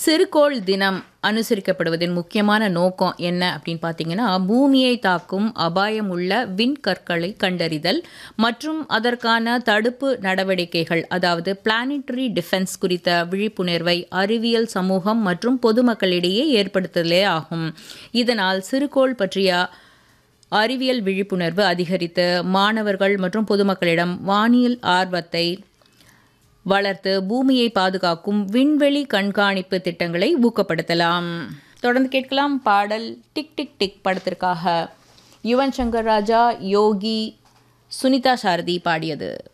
சிறுகோள் தினம் அனுசரிக்கப்படுவதின் முக்கியமான நோக்கம் என்ன அப்படின்னு பார்த்தீங்கன்னா பூமியை தாக்கும் அபாயம் உள்ள விண்கற்களை கண்டறிதல் மற்றும் அதற்கான தடுப்பு நடவடிக்கைகள் அதாவது பிளானிட்டரி டிஃபென்ஸ் குறித்த விழிப்புணர்வை அறிவியல் சமூகம் மற்றும் பொதுமக்களிடையே ஏற்படுத்துதலே ஆகும் இதனால் சிறுகோள் பற்றிய அறிவியல் விழிப்புணர்வு அதிகரித்து மாணவர்கள் மற்றும் பொதுமக்களிடம் வானியல் ஆர்வத்தை வளர்த்து பூமியை பாதுகாக்கும் விண்வெளி கண்காணிப்பு திட்டங்களை ஊக்கப்படுத்தலாம் தொடர்ந்து கேட்கலாம் பாடல் டிக் டிக் டிக் படத்திற்காக யுவன் சங்கர் ராஜா யோகி சுனிதா சாரதி பாடியது